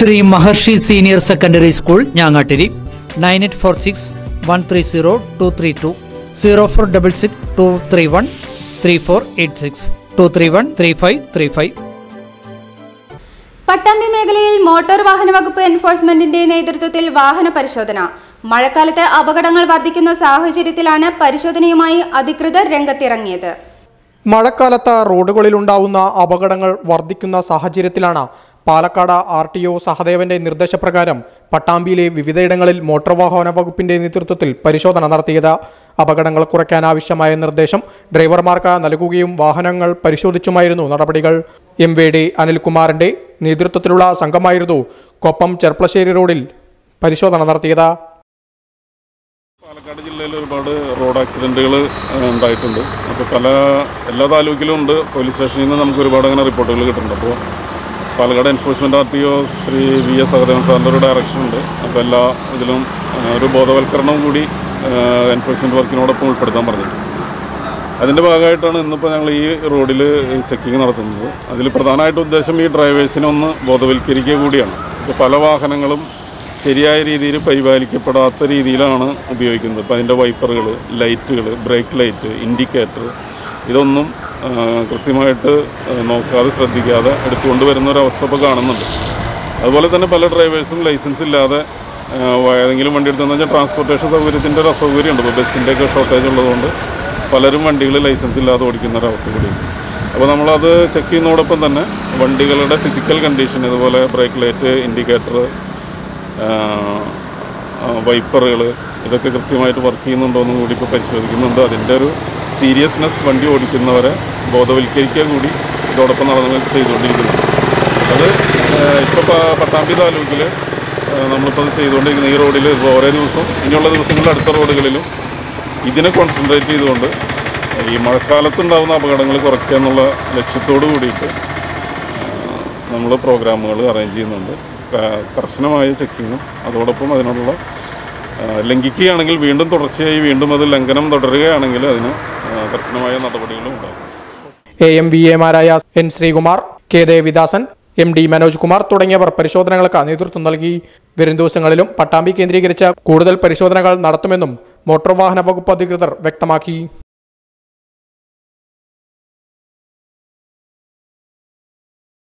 Shri Maharshi senior secondary school Njangattiri nine eight four six one three zero two three two zero four double six two three one three four eight six two three one three five three five Pattambi മേഖലയിൽ motor വാഹന വകുപ്പ് എൻഫോഴ്സ്മെന്റിന്റെ നേതൃത്വത്തിൽ വാഹന പരിശോധന മഴക്കാലത്ത് അപകടങ്ങൾ വർദ്ധിക്കുന്ന സാഹചര്യത്തിലാണ് പരിശോധനയുമായി അധികൃതർ രംഗത്തിറങ്ങിയത് മഴക്കാലത്ത് റോഡുകളിലുണ്ടാവുന്ന അപകടങ്ങൾ വർദ്ധിക്കുന്ന സാഹചര്യത്തിലാണ് പാലക്കാട് ആർ ടി ഒ സഹദേവന്റെ നിർദ്ദേശപ്രകാരം പട്ടാമ്പിയിലെ വിവിധയിടങ്ങളിൽ മോട്ടോർ വാഹന വകുപ്പിന്റെ നേതൃത്വത്തിൽ പരിശോധന നടത്തിയത് അപകടങ്ങൾ കുറയ്ക്കാൻ ആവശ്യമായ നിർദ്ദേശം ഡ്രൈവർമാർക്ക് നൽകുകയും വാഹനങ്ങൾ പരിശോധിച്ചുമായിരുന്നു നടപടികൾ എം വി ഡി അനിൽകുമാറിന്റെ നേതൃത്വത്തിലുള്ള സംഘമായിരുന്നു കൊപ്പം ചെർപ്പളശ്ശേരി റോഡിൽ പരിശോധന നടത്തിയത് പാലക്കാട് ജില്ലയിൽ ഒരുപാട് റോഡ് ആക്സിഡൻറ്റുകൾ ഉണ്ടായിട്ടുണ്ട് അപ്പോൾ പല എല്ലാ താലൂക്കിലും ഉണ്ട് പോലീസ് സ്റ്റേഷനിൽ നിന്ന് നമുക്ക് ഒരുപാട് അങ്ങനെ റിപ്പോർട്ടുകൾ കിട്ടുന്നുണ്ട് അപ്പോൾ Palakkad enforcement R T O Shri V S Sahadevan സാറിൻ്റെ ഒരു ഡയറക്ഷൻ ഉണ്ട് അപ്പോൾ എല്ലാ ഇതിലും ആ, ഒരു ബോധവൽക്കരണം കൂടി എൻഫോഴ്സ്മെൻറ്റ് വർക്കിനോടൊപ്പം ഉൾപ്പെടുത്താൻ പറഞ്ഞിട്ടുണ്ട് അതിൻ്റെ ഭാഗമായിട്ടാണ് ഇന്നിപ്പോൾ ഞങ്ങൾ ഈ റോഡിൽ ചെക്കിങ് നടത്തുന്നത് അതിൽ പ്രധാനമായിട്ട് ഉദ്ദേശം ഈ ഡ്രൈവേഴ്സിനെ ഒന്ന് ബോധവൽക്കരിക്കുക കൂടിയാണ് ഇപ്പോൾ പല വാഹനങ്ങളും ശരിയായ രീതിയിൽ പരിപാലിക്കപ്പെടാത്ത രീതിയിലാണ് ഉപയോഗിക്കുന്നത് ഇപ്പോൾ അതിൻ്റെ വൈപ്പറുകൾ ലൈറ്റുകൾ ബ്രേക്ക് ലൈറ്റ് ഇൻഡിക്കേറ്റർ ഇതൊന്നും ആ, കൃത്യമായിട്ട് ആ, നോക്കാതെ ശ്രദ്ധിക്കാതെ എടുത്തുകൊണ്ട് വരുന്ന ഒരു അവസ്ഥ ഇപ്പോൾ കാണുന്നുണ്ട് അതുപോലെ തന്നെ പല ഡ്രൈവേഴ്സും ലൈസൻസ് ഇല്ലാതെ ആ, ഏതെങ്കിലും വണ്ടി എടുത്തെന്ന് വെച്ചാൽ ട്രാൻസ്പോർട്ടേഷൻ സൗകര്യത്തിൻ്റെ ഒരു അസൗകര്യമുണ്ട് ഇപ്പോൾ ബസ്സിൻ്റെയൊക്കെ ഷോർട്ടേജ് ഉള്ളതുകൊണ്ട് പലരും വണ്ടികൾ ലൈസൻസ് ഇല്ലാതെ ഓടിക്കുന്ന ഒരു അവസ്ഥ കൂടി അപ്പോൾ നമ്മളത് ചെക്ക് ചെയ്യുന്നതോടൊപ്പം തന്നെ വണ്ടികളുടെ ഫിസിക്കൽ കണ്ടീഷൻ ഇതുപോലെ ബ്രേക്ക് ലൈറ്റ് ഇൻഡിക്കേറ്റർ വൈപ്പറുകൾ ഇതൊക്കെ കൃത്യമായിട്ട് വർക്ക് ചെയ്യുന്നുണ്ടോ എന്നും കൂടി ഇപ്പോൾ പരിശോധിക്കുന്നുണ്ട് അതിൻ്റെ ഒരു സീരിയസ്നെസ് വണ്ടി ഓടിക്കുന്നവരെ ബോധവൽക്കരിക്കുക കൂടി ഇതോടൊപ്പം നടന്ന് ചെയ്തുകൊണ്ടിരിക്കുന്നു അത് ഇപ്പോൾ പട്ടാമ്പി താലൂക്കിൽ നമ്മളിപ്പോൾ അത് ചെയ്തുകൊണ്ടിരിക്കുന്ന ഈ റോഡിൽ ഓരോ ദിവസം ഇനിയുള്ള ദിവസങ്ങളിൽ അടുത്ത റോഡുകളിലും ഇതിനെ കോൺസെൻട്രേറ്റ് ചെയ്തുകൊണ്ട് ഈ മഴക്കാലത്തുണ്ടാകുന്ന അപകടങ്ങൾ കുറയ്ക്കുക എന്നുള്ള ലക്ഷ്യത്തോടു കൂടിയിട്ട് നമ്മൾ പ്രോഗ്രാമുകൾ അറേഞ്ച് ചെയ്യുന്നുണ്ട് ക- കർശനമായ ചെക്കിങ്ങും അതോടൊപ്പം അതിനുള്ള ആ, ലംഘിക്കുകയാണെങ്കിൽ വീണ്ടും തുടർച്ചയായി വീണ്ടും അത് ലംഘനം തുടരുകയാണെങ്കിൽ അതിന് ആ, കർശനമായ നടപടികളും ഉണ്ടാകും എ എം വി എമാരായ N Sreekumar K Devidasan M D Manoj Kumar തുടങ്ങിയവർ പരിശോധനകൾക്ക് നേതൃത്വം നൽകി വരും ദിവസങ്ങളിലും പട്ടാമ്പി കേന്ദ്രീകരിച്ച് കൂടുതൽ പരിശോധനകൾ നടത്തുമെന്നും മോട്ടോർ വാഹന വകുപ്പ് അധികൃതർ വ്യക്തമാക്കി